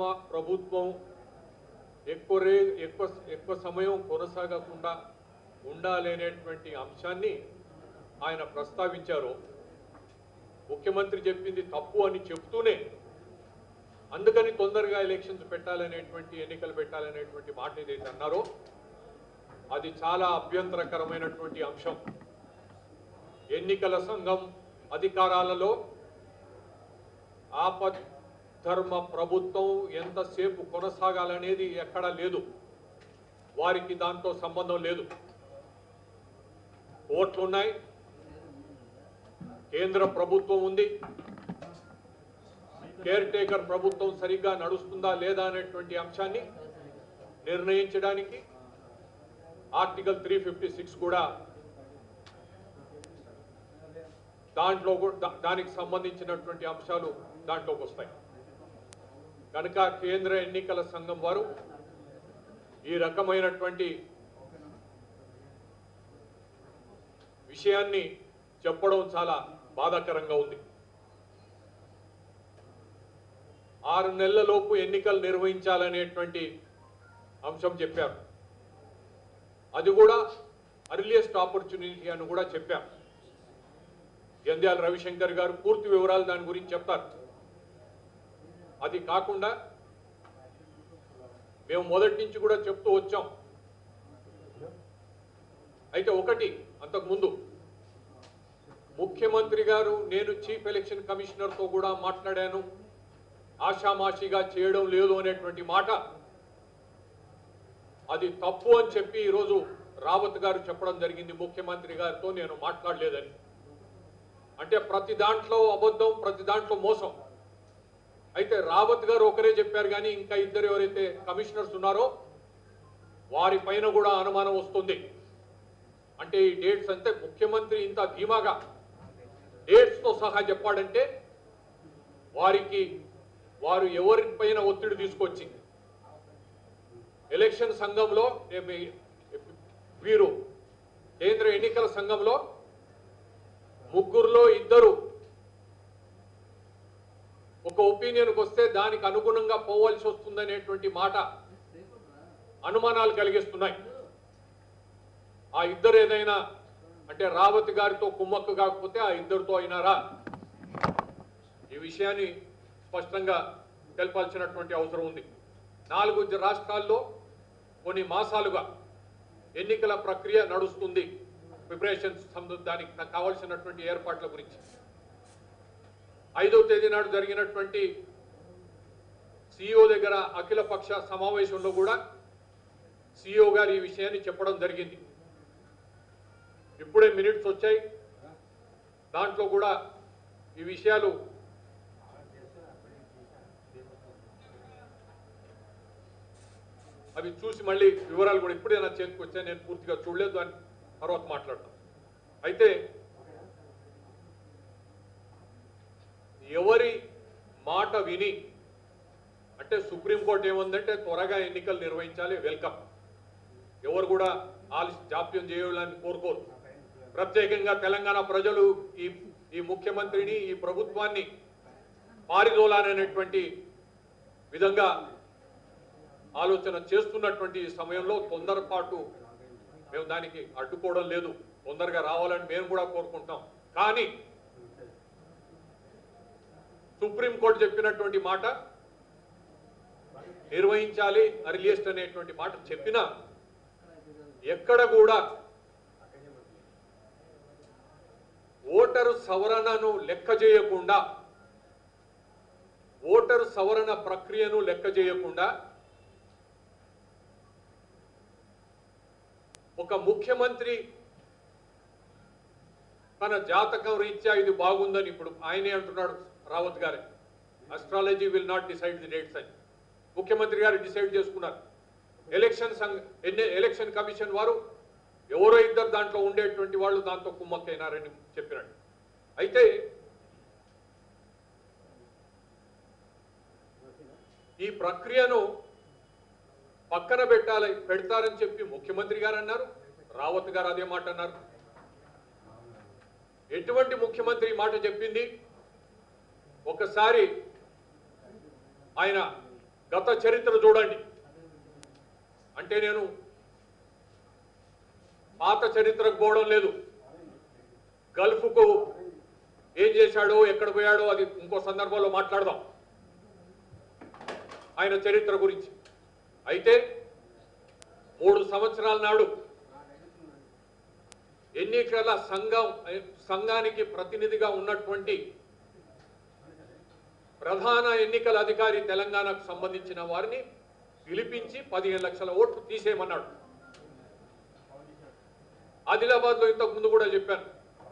ధర్మ ప్రభుత్వం ఎక్కువ రే ఎక్కువ ఎక్కువ సమయం కొనసాగకుండా ఉండాలి అనేటువంటి అంశాన్ని ఆయన ప్రస్తావించారు ముఖ్యమంత్రి చెప్పింది తప్పు అని చెప్తూనే అందుకని తొందరగా ఎలక్షన్స్ పెట్టాలనేటువంటి ఎన్నికలు పెట్టాలనేటువంటి మాట ఏదైతే అన్నారో అది చాలా అభ్యంతరకరమైనటువంటి అంశం ఎన్నికల సంఘం అధికారాలలో ఆపద్ ధర్మ ప్రభుత్వం ఎంతసేపు కొనసాగాలనేది ఎక్కడా లేదు వారికి దాంతో సంబంధం లేదు కోర్టులు ఉన్నాయి కేంద్ర ప్రభుత్వం ఉంది కేర్ టేకర్ ప్రభుత్వం సరిగ్గా నడుస్తుందా లేదా అనేటువంటి అంశాన్ని నిర్ణయించడానికి ఆర్టికల్ త్రీ ఫిఫ్టీ సిక్స్ కూడా దాంట్లో కూడా దా- దానికి సంబంధించినటువంటి అంశాలు దాంట్లోకి వస్తాయి కనుక కేంద్ర ఎన్నికల సంఘం వారు ఈ రకమైనటువంటి విషయాన్ని చెప్పడం చాలా బాధాకరంగా ఉంది ఆరు నెలల లోపు ఎన్నికలు నిర్వహించాలనేటువంటి అంశం చెప్పారు అది కూడా అర్లియస్ట్ ఆపర్చునిటీ అని కూడా చెప్పాం జంధ్యాల రవిశంకర్ గారు పూర్తి వివరాలు దాని గురించి చెప్తారు అది కాకుండా మేము మొదటి నుంచి కూడా చెప్తూ వచ్చాం అయితే ఒకటి అంతకుముందు ముఖ్యమంత్రి గారు నేను చీఫ్ ఎలక్షన్ కమిషనర్తో కూడా మాట్లాడాను ఆషామాషిగా చేయడం లేదు అనేటువంటి మాట అది తప్పు అని చెప్పి ఈరోజు రావత్ గారు చెప్పడం జరిగింది ముఖ్యమంత్రి గారితో నేను మాట్లాడలేదని అంటే ప్రతి దాంట్లో అబద్ధం ప్రతి దాంట్లో మోసం అయితే రావత్ గారు ఒకరే చెప్పారు కానీ ఇంకా ఇద్దరు ఎవరైతే కమిషనర్స్ ఉన్నారో వారి పైన కూడా అనుమానం వస్తుంది అంటే ఈ డేట్స్ అంటే ముఖ్యమంత్రి ఇంత ధీమాగా డేట్స్తో సహా చెప్పాడంటే వారికి వారు ఎవరి పైన ఒత్తిడి తీసుకొచ్చి ఎలక్షన్ సంఘంలో ఏ- వీరు కేంద్ర ఎన్నికల సంఘంలో ముగ్గురులో ఇద్దరు ఒక ఒపీనియన్కి వస్తే దానికి అనుగుణంగా పోవాల్సి వస్తుందనేటువంటి మాట అనుమానాలు కలిగిస్తున్నాయి ఆ ఇద్దరు ఏదైనా అంటే రావత్ గారితో కుమ్మక్కు కాకపోతే ఆ ఇద్దరితో అయినారా ఈ విషయాన్ని స్పష్టంగా తెలపాల్సినటువంటి అవసరం ఉంది నాలుగు రాష్ట్రాల్లో కొన్ని మాసాలుగా ఎన్నికల ప్రక్రియ నడుస్తుంది ప్రిపరేషన్స్ సంబంధ- దానికి కావాల్సినటువంటి ఏర్పాట్ల గురించి ఐదవ తేదీ నాడు జరిగినటువంటి సిఇఓ దగ్గర అఖిలపక్ష సమావేశంలో కూడా సిఇఓ గారు ఈ విషయాన్ని చెప్పడం జరిగింది ఇప్పుడే మినిట్స్ వచ్చాయి దాంట్లో కూడా ఈ విషయాలు అవి చూసి మళ్ళీ వివరాలు కూడా ఇప్పుడే నా చేతికి వచ్చాయి నేను పూర్తిగా చూడలేదు అని తర్వాత మాట్లాడతాను అయితే ఎవరి మాట విని అంటే సుప్రీంకోర్టు ఏముందంటే త్వరగా ఎన్నికలు నిర్వహించాలి వెల్కమ్ ఎవరు కూడా ఆలస్య జాప్యం చేయాలని కోరుకోరు ప్రత్యేకంగా తెలంగాణ ప్రజలు ఈ ఈ ముఖ్యమంత్రిని ఈ ప్రభుత్వాన్ని పారిదోలాలనేటువంటి విధంగా ఆలోచన చేస్తున్నటువంటి ఈ సమయంలో తొందరపాటు మేము దానికి అడ్డుకోవడం లేదు తొందరగా రావాలని మేము కూడా కోరుకుంటాం కానీ సుప్రీంకోర్టు చెప్పినటువంటి మాట నిర్వహించాలి అర్లియస్ట్ అనేటువంటి మాట చెప్పినా ఎక్కడ కూడా ఓటరు సవరణను లెక్క చేయకుండా ఓటరు సవరణ ప్రక్రియను లెక్క చేయకుండా ఒక ముఖ్యమంత్రి తన జాతకం రీత్యా ఇది బాగుందని ఇప్పుడు ఆయనే అంటున్నాడు రావత్ గారే astrology will not decide the dates అని ముఖ్యమంత్రి గారు డిసైడ్ చేసుకున్నారు ఎలక్షన్ సంఘ ఎన్ని ఎలక్షన్ కమిషన్ వారు ఎవరో ఇద్దరు దాంట్లో ఉండేటువంటి వాళ్ళు దాంతో కుమ్మక్కైనారని చెప్పినట్టు అయితే ఈ ప్రక్రియను పక్కన పెట్టాలి పెడతారని చెప్పి ముఖ్యమంత్రి గారు అన్నారు రావత్ గారు అదే మాట అన్నారు ఎటువంటి ముఖ్యమంత్రి ఈ మాట చెప్పింది ఒకసారి ఆయన గత చరిత్ర చూడండి అంటే నేను పాత చరిత్రకు పోవడం లేదు గల్ఫ్కు ఏం చేశాడో ఎక్కడ పోయాడో అది ఇంకో సందర్భంలో మాట్లాడదాం ఆయన చరిత్ర గురించి అయితే మూడు సంవత్సరాల నాడు ఎన్నికల సంఘం సంఘానికి ప్రతినిధిగా ఉన్నటువంటి ప్రధాన ఎన్నికల అధికారి తెలంగాణకు సంబంధించిన వారిని పిలిపించి పదిహేను లక్షల ఓట్లు తీసేయమన్నాడు ఆదిలాబాద్ లో ఇంతకు ముందు కూడా చెప్పాను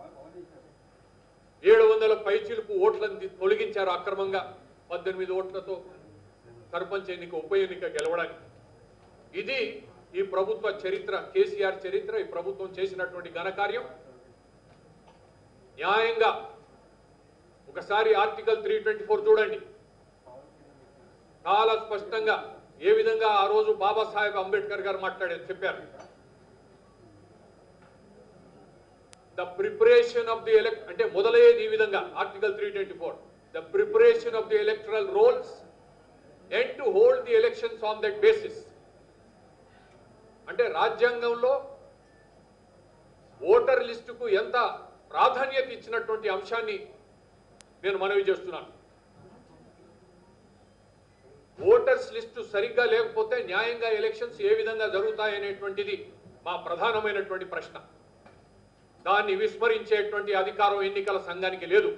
ఏడు వందల పైచిలుపు ఓట్లను ది- తొలగించారు అక్రమంగా పద్దెనిమిది ఓట్లతో సర్పంచ్ ఎన్నిక ఉప ఎన్నిక గెలవడానికి ఇది ఈ ప్రభుత్వ చరిత్ర కేసీఆర్ చరిత్ర ఈ ప్రభుత్వం చేసినటువంటి ఘనకార్యం న్యాయంగా ఒకసారి ఆర్టికల్ త్రీ ట్వంటీ ఫోర్ చూడండి చాలా స్పష్టంగా ఏ విధంగా ఆ రోజు బాబాసాహెబ్ అంబేద్కర్ గారు మాట్లాడారు చెప్పారు the preparation of the elect అంటే మొదలయ్యేది ఈ విధంగా article three twenty four the preparation of the electoral rolls and to hold the elections on that basis అంటే రాజ్యాంగంలో ఓటర్ లిస్టుకు ఎంత ప్రాధాన్యత ఇచ్చినటువంటి అంశాన్ని నేను మనవి చేస్తున్నాను ఓటర్స్ లిస్టు సరిగ్గా లేకపోతే న్యాయంగా ఎలక్షన్స్ ఏ విధంగా జరుగుతాయనేటువంటిది మా ప్రధానమైనటువంటి ప్రశ్న దాన్ని విస్మరించేటువంటి అధికారం ఎన్నికల సంఘానికి లేదు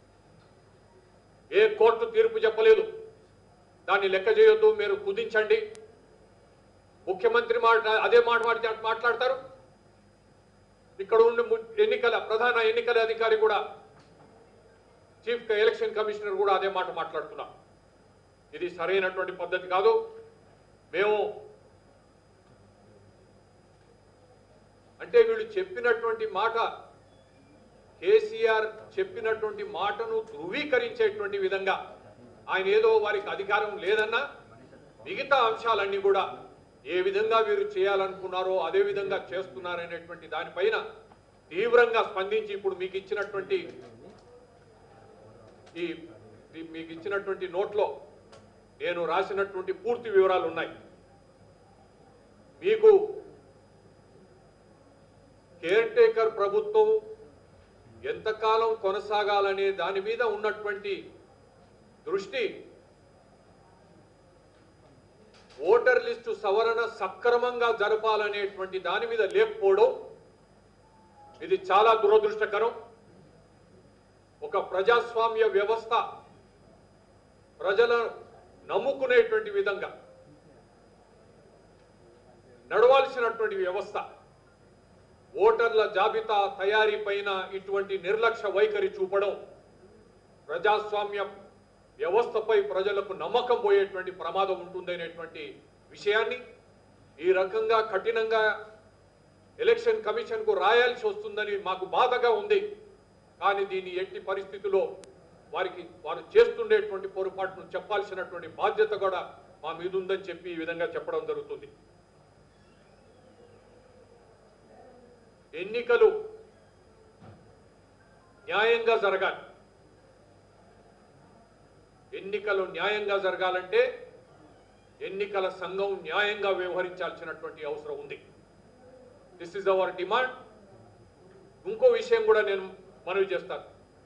ఏ కోర్టు తీర్పు చెప్పలేదు దాన్ని లెక్క చేయొద్దు మీరు కుదించండి ముఖ్యమంత్రి మాట అదే మాట మాట్లా- మాట్లాడతారు ఇక్కడ ఉండి ము- ఎన్నికల ప్రధాన ఎన్నికల అధికారి కూడా చీఫ్ ఎలక్షన్ కమిషనర్ కూడా అదే మాట మాట్లాడుతున్నారు ఇది సరైనటువంటి పద్ధతి కాదు మేము అంటే వీళ్ళు చెప్పినటువంటి మాట కేసీఆర్ చెప్పినటువంటి మాటను ధృవీకరించేటువంటి విధంగా ఆయన ఏదో వారికి అధికారం లేదన్నా మిగతా అంశాలన్నీ కూడా ఏ విధంగా వీరు చేయాలనుకున్నారో అదే విధంగా చేస్తున్నారనేటువంటి దానిపైన తీవ్రంగా స్పందించి ఇప్పుడు మీకు ఇచ్చినటువంటి ఈ ఈ మీకు ఇచ్చినటువంటి నోట్లో నేను రాసినటువంటి పూర్తి వివరాలు ఉన్నాయి మీకు కేర్ టేకర్ ప్రభుత్వం ఎంతకాలం కొనసాగాలనే దాని మీద ఉన్నటువంటి దృష్టి ఓటర్ లిస్టు సవరణ సక్రమంగా జరపాలనేటువంటి దాని మీద లేకపోవడం ఇది చాలా దురదృష్టకరం ఒక ప్రజాస్వామ్య వ్యవస్థ ప్రజల నమ్ముకునేటువంటి విధంగా నడవాల్సినటువంటి వ్యవస్థ ఓటర్ల జాబితా తయారీ పైన ఇటువంటి నిర్లక్ష్య వైఖరి చూపడం ప్రజాస్వామ్య వ్యవస్థపై ప్రజలకు నమ్మకం పోయేటువంటి ప్రమాదం ఉంటుందనేటువంటి విషయాన్ని ఈ రకంగా కఠినంగా ఎలక్షన్ కమిషన్కు రాయాల్సి వస్తుందని మాకు బాధగా ఉంది కానీ దీన్ని ఎట్టి పరిస్థితుల్లో వారికి వారు చేస్తుండేటువంటి పొరపాటును చెప్పాల్సినటువంటి బాధ్యత కూడా మా మీద ఉందని చెప్పి ఈ విధంగా చెప్పడం జరుగుతుంది ఎన్నికలు న్యాయంగా జరగాలి ఎన్నికలు న్యాయంగా జరగాలంటే ఎన్నికల సంఘం న్యాయంగా వ్యవహరించాల్సినటువంటి అవసరం ఉంది దిస్ ఇస్ అవర్ డిమాండ్ ఇంకో విషయం కూడా నేను మనవి చేస్తాను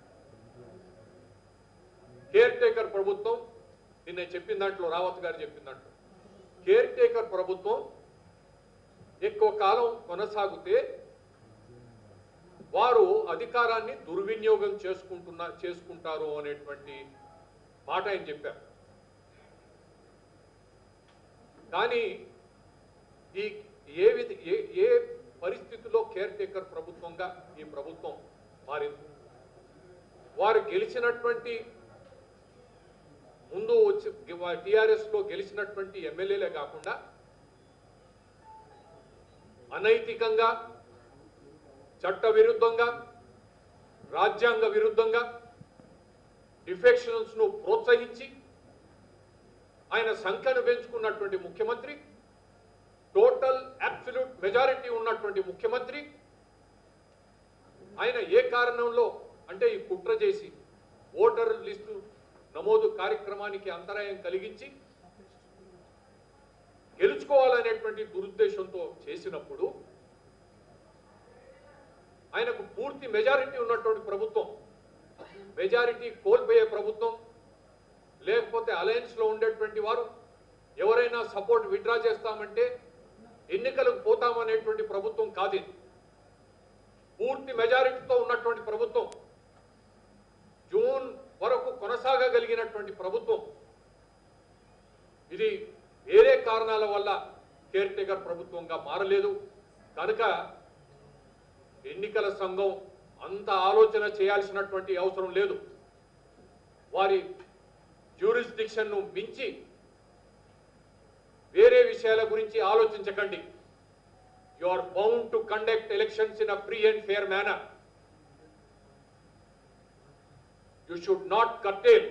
కేర్ టేకర్ ప్రభుత్వం నిన్న చెప్పిన దాంట్లో రావత్ గారు చెప్పిన దాంట్లో కేర్ టేకర్ ప్రభుత్వం ఎక్కువ కాలం కొనసాగితే వారు అధికారాన్ని దుర్వినియోగం చేసుకుంటున్న చేసుకుంటారు అనేటువంటి మాట ఆయన చెప్పారు కానీ ఈ ఏ విధ ఏ ఏ పరిస్థితిలో కేర్ టేకర్ ప్రభుత్వంగా ఈ ప్రభుత్వం మారింది వారు గెలిచినటువంటి ముందు వచ్చి టిఆర్ఎస్ లో గెలిచినటువంటి ఎమ్మెల్యేలే కాకుండా అనైతికంగా చట్ట విరుద్ధంగా రాజ్యాంగ విరుద్ధంగా డిఫెక్షన్స్ ను ప్రోత్సహించి ఆయన సంఖ్యను పెంచుకున్నటువంటి ముఖ్యమంత్రి టోటల్ అబ్సల్యూట్ మెజారిటీ ఉన్నటువంటి ముఖ్యమంత్రి ఆయన ఏ కారణంలో అంటే ఈ కుట్ర చేసి ఓటర్ లిస్టు నమోదు కార్యక్రమానికి అంతరాయం కలిగించి గెలుచుకోవాలనేటువంటి దురుద్దేశంతో చేసినప్పుడు ఆయనకు పూర్తి మెజారిటీ ఉన్నటువంటి ప్రభుత్వం మెజారిటీ కోల్పోయే ప్రభుత్వం లేకపోతే అలయన్స్ లో ఉండేటువంటి వారు ఎవరైనా సపోర్ట్ విత్డ్రా చేస్తామంటే ఎన్నికలకు పోతామనేటువంటి ప్రభుత్వం కాదు ఇది. పూర్తి మెజారిటీతో ఉన్నటువంటి ప్రభుత్వం జూన్ వరకు కొనసాగగలిగినటువంటి ప్రభుత్వం ఇది వేరే కారణాల వల్ల కేర్ టేకర్ ప్రభుత్వంగా మారలేదు కనుక ఎన్నికల సంఘం అంత ఆలోచన చేయాల్సినటువంటి అవసరం లేదు వారి జ్యూరిస్డిక్షన్ ను మించి వేరే విషయాల గురించి ఆలోచించకండి you are bound to conduct elections in a free and fair manner you should not curtail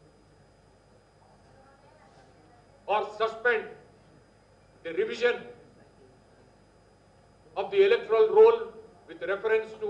or suspend the revision of the electoral roll with reference to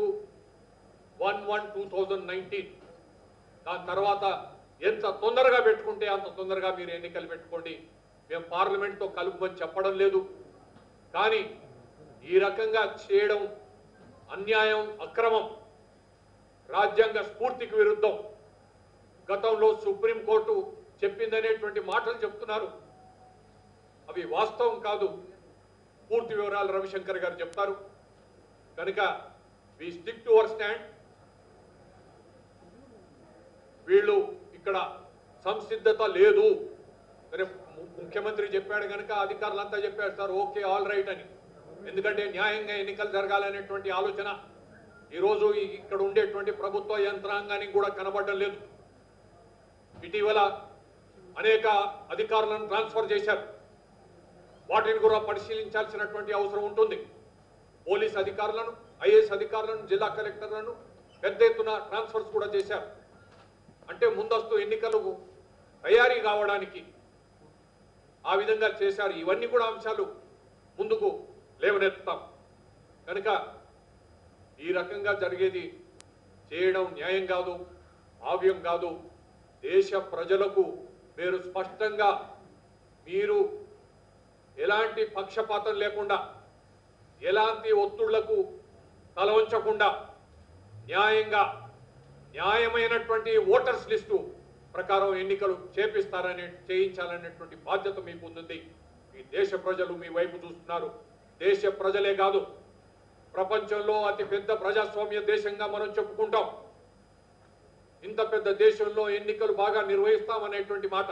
1-1-2019. దాని తర్వాత ఎంత తొందరగా పెట్టుకుంటే అంత తొందరగా మీరు ఎన్నికలు పెట్టుకోండి మేము పార్లమెంట్తో కలుపుమని చెప్పడం లేదు కానీ ఈ రకంగా చేయడం అన్యాయం అక్రమం రాజ్యాంగ స్ఫూర్తికి విరుద్ధం గతంలో సుప్రీంకోర్టు చెప్పిందనేటువంటి మాటలు చెప్తున్నారు అవి వాస్తవం కాదు పూర్తి వివరాలు రవిశంకర్ గారు చెప్తారు కనుక we stick to our stand వీళ్ళు ఇక్కడ సంసిద్ధత లేదు సరే ము- ముఖ్యమంత్రి చెప్పాడు కనుక అధికారులంతా చెప్పారు సార్ ఓకే ఆల్ రైట్ అని ఎందుకంటే న్యాయంగా ఎన్నికలు జరగాలనేటువంటి ఆలోచన ఈరోజు ఈ- ఇక్కడ ఉండేటువంటి ప్రభుత్వ యంత్రాంగానికి కూడా కనబడడం లేదు ఇటీవల అనేక అధికారులను ట్రాన్స్ఫర్ చేశారు వాటిని కూడా పరిశీలించాల్సినటువంటి అవసరం ఉంటుంది పోలీస్ అధికారులను ఐఏఎస్ అధికారులను జిల్లా కలెక్టర్లను పెద్ద ఎత్తున ట్రాన్స్ఫర్స్ కూడా చేశారు అంటే ముందస్తు ఎన్నికలకు తయారీ కావడానికి ఆ విధంగా చేశారు ఇవన్నీ కూడా అంశాలు ముందుకు లేవనెత్తాం కనుక ఈ రకంగా జరిగేది చేయడం న్యాయం కాదు భావ్యం కాదు దేశ ప్రజలకు మీరు స్పష్టంగా మీరు ఎలాంటి పక్షపాతం లేకుండా ఎలాంటి ఒత్తిళ్లకు తల వంచకుండా న్యాయంగా న్యాయమైనటువంటి ఓటర్స్ లిస్టు ప్రకారం ఎన్నికలు చేపిస్తారనే చేయించాలనేటువంటి బాధ్యత మీకు ఉంది ఈ దేశ ప్రజలు మీ వైపు చూస్తున్నారు దేశ ప్రజలే కాదు ప్రపంచంలో అతి పెద్ద ప్రజాస్వామ్య దేశంగా మనం చెప్పుకుంటాం ఇంత పెద్ద దేశంలో ఎన్నికలు బాగా నిర్వహిస్తామనేటువంటి మాట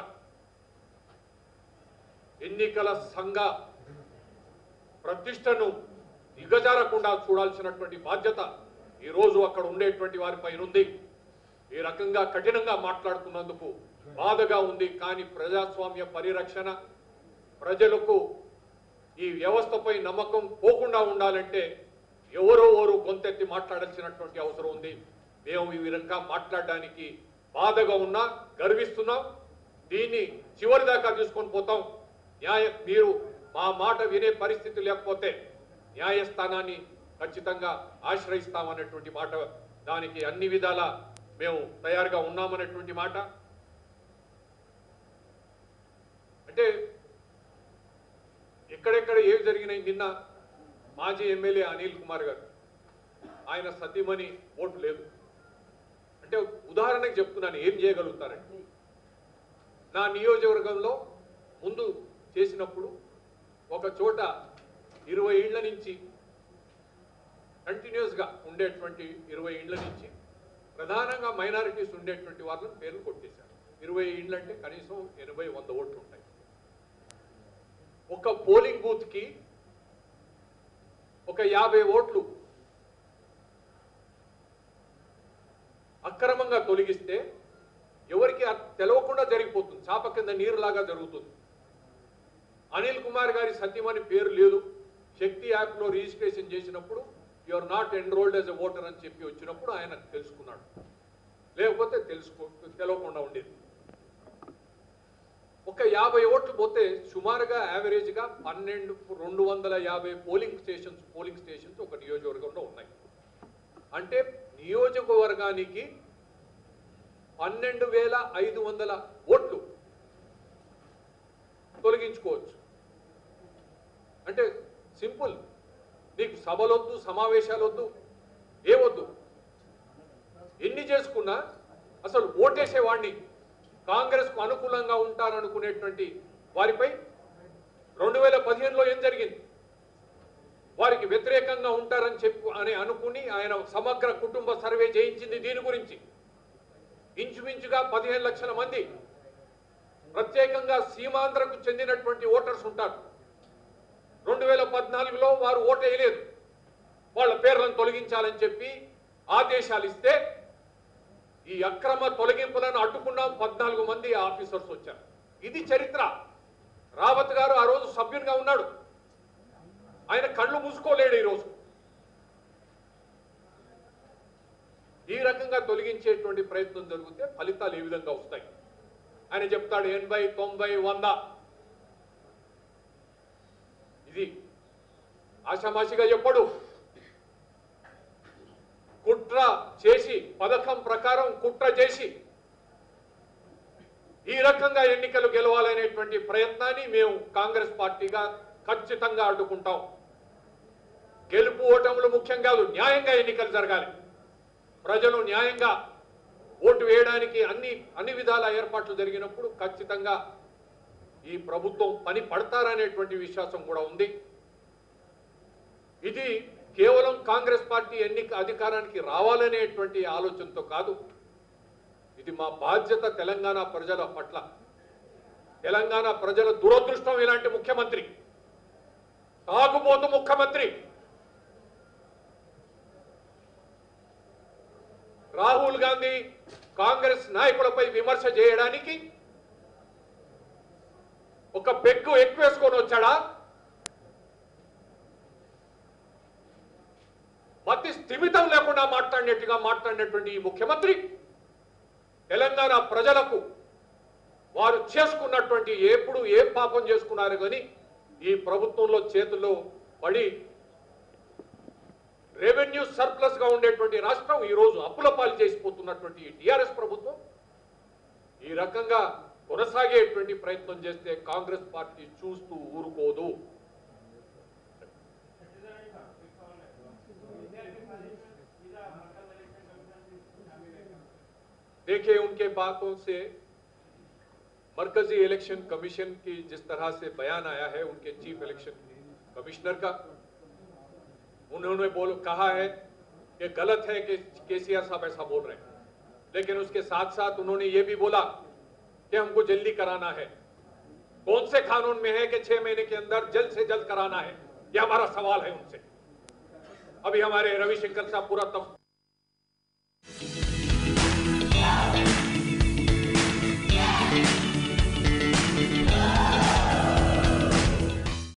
ఎన్నికల సంఘ ప్రతిష్టను దిగజారకుండా చూడాల్సినటువంటి బాధ్యత ఈ రోజు అక్కడ ఉండేటువంటి వారిపై ఉంది ఈ రకంగా కఠినంగా మాట్లాడుతున్నందుకు బాధగా ఉంది కానీ ప్రజాస్వామ్య పరిరక్షణ ప్రజలకు ఈ వ్యవస్థపై నమ్మకం పోకుండా ఉండాలంటే ఎవరో ఓరు గొంతెత్తి మాట్లాడాల్సినటువంటి అవసరం ఉంది మేము ఈ విధంగా మాట్లాడడానికి బాధగా ఉన్నా గర్విస్తున్నాం దీన్ని చివరి దాకా తీసుకొని పోతాం న్యాయ మీరు మా మాట వినే పరిస్థితి లేకపోతే న్యాయస్థానాన్ని ఖచ్చితంగా ఆశ్రయిస్తామనేటువంటి మాట దానికి అన్ని విధాల మేము తయారుగా ఉన్నామనేటువంటి మాట అంటే ఎక్కడెక్కడ ఏవి జరిగినాయి నిన్న మాజీ ఎమ్మెల్యే అనిల్ కుమార్ గారు ఆయన సతీమణి ఓటు లేదు అంటే ఉదాహరణకు చెప్తున్నాను ఏం చేయగలుగుతారండి నా నియోజకవర్గంలో ముందు చేసినప్పుడు ఒక చోట ఇరవై ఇళ్ల నుంచి కంటిన్యూస్గా ఉండేటువంటి ఇరవై ఇండ్ల నుంచి ప్రధానంగా మైనారిటీస్ ఉండేటువంటి వాళ్ళని పేర్లు కొట్టేశారు ఇరవై ఇండ్లు అంటే కనీసం ఎనభై వంద ఓట్లు ఉంటాయి ఒక పోలింగ్ బూత్కి ఒక యాభై ఓట్లు అక్రమంగా తొలగిస్తే ఎవరికి అర్- తెలవకుండా జరిగిపోతుంది చాప కింద నీరులాగా జరుగుతుంది అనిల్ కుమార్ గారి సత్యమని పేరు లేదు శక్తి యాప్లో రిజిస్ట్రేషన్ చేసినప్పుడు you are not enrolled as a voter అని చెప్పి వచ్చినప్పుడు ఆయన తెలుసుకున్నాడు లేకపోతే తెలుసుకో తెలవకుండా ఉండేది ఒక యాభై ఓట్లు పోతే సుమారుగా యావరేజ్గా పన్నెండు రెండు వందల యాభై పోలింగ్ స్టేషన్స్ పోలింగ్ స్టేషన్స్ ఒక నియోజకవర్గంలో ఉన్నాయి అంటే నియోజకవర్గానికి పన్నెండు వేల ఐదు వందల ఓట్లు తొలగించుకోవచ్చు సింపుల్ నీకు సభలొద్దు సమావేశాలొద్దు ఏవద్దు ఎన్ని చేసుకున్నా అసలు ఓటేసేవాడిని కాంగ్రెస్కు అనుకూలంగా ఉంటారనుకునేటువంటి వారిపై రెండు వేల పదిహేనులో ఏం జరిగింది వారికి వ్యతిరేకంగా ఉంటారని చెప్పు అని అనుకుని ఆయన సమగ్ర కుటుంబ సర్వే చేయించింది దీని గురించి ఇంచుమించుగా పదిహేను లక్షల మంది ప్రత్యేకంగా సీమాంధ్రకు చెందినటువంటి ఓటర్స్ ఉంటారు రెండు వేల పద్నాలుగులో వారు ఓటు వేయలేదు వాళ్ళ పేర్లను తొలగించాలని చెప్పి ఆదేశాలు ఇస్తే ఈ అక్రమ తొలగింపులను అడ్డుకున్నాం పద్నాలుగు మంది ఆఫీసర్స్ వచ్చారు ఇది చరిత్ర రావత్ గారు ఆ రోజు సభ్యునిగా ఉన్నాడు ఆయన కళ్ళు మూసుకోలేడు ఈరోజు ఈ రకంగా తొలగించేటువంటి ప్రయత్నం జరిగితే ఫలితాలు ఏ విధంగా వస్తాయి ఆయన చెప్తాడు ఎనభై తొంభై వంద ఇది ఆషామాషిగా చెప్పడు కుట్ర చేసి పథకం ప్రకారం కుట్ర చేసి ఈ రకంగా ఎన్నికలు గెలవాలనేటువంటి ప్రయత్నాన్ని మేము కాంగ్రెస్ పార్టీగా ఖచ్చితంగా అడ్డుకుంటాం గెలుపు ఓటములు ముఖ్యం కాదు న్యాయంగా ఎన్నికలు జరగాలి ప్రజలు న్యాయంగా ఓటు వేయడానికి అన్ని అన్ని విధాల ఏర్పాట్లు జరిగినప్పుడు ఖచ్చితంగా ఈ ప్రభుత్వం పని పడతారనేటువంటి విశ్వాసం కూడా ఉంది ఇది కేవలం కాంగ్రెస్ పార్టీ ఎన్నిక అధికారానికి రావాలనేటువంటి ఆలోచనతో కాదు ఇది మా బాధ్యత తెలంగాణ ప్రజల పట్ల తెలంగాణ ప్రజల దురదృష్టం ఇలాంటి ముఖ్యమంత్రి తాగుబోతు ముఖ్యమంత్రి రాహుల్ గాంధీ కాంగ్రెస్ నాయకులపై విమర్శ చేయడానికి ఒక పెగ్గు ఎక్కువేసుకొని వచ్చాడా మతి స్థిమితం లేకుండా మాట్లాడినట్టుగా మాట్లాడినటువంటి ఈ ముఖ్యమంత్రి తెలంగాణ ప్రజలకు వారు చేసుకున్నటువంటి ఎప్పుడు ఏ పాపం చేసుకున్నారు కానీ ఈ ప్రభుత్వంలో చేతుల్లో పడి రెవెన్యూ సర్ప్లస్ గా ఉండేటువంటి రాష్ట్రం ఈ రోజు అప్పుల పాలు చేసిపోతున్నటువంటి ఈ టిఆర్ఎస్ ప్రభుత్వం ఈ రకంగా కొనసాగేటువంటి ప్రయత్నం చేస్తే కాంగ్రెస్ పార్టీ చూస్తూ ఊరుకోదు देखिए उनके बातों से मरकजी इलेक्शन कमीशन की जिस तरह से बयान आया है उनके चीफ इलेक्शन कमिश्नर का उन्होंने बोल कहा है कि गलत है कि केसीआर साहब ऐसा बोल रहे हैं लेकिन उसके साथ साथ उन्होंने ये भी बोला कि हमको जल्दी कराना है कौन से कानून में है कि छह महीने के अंदर जल्द से जल्द कराना है ये हमारा सवाल है उनसे अभी हमारे रविशंकर साहब पूरा तफ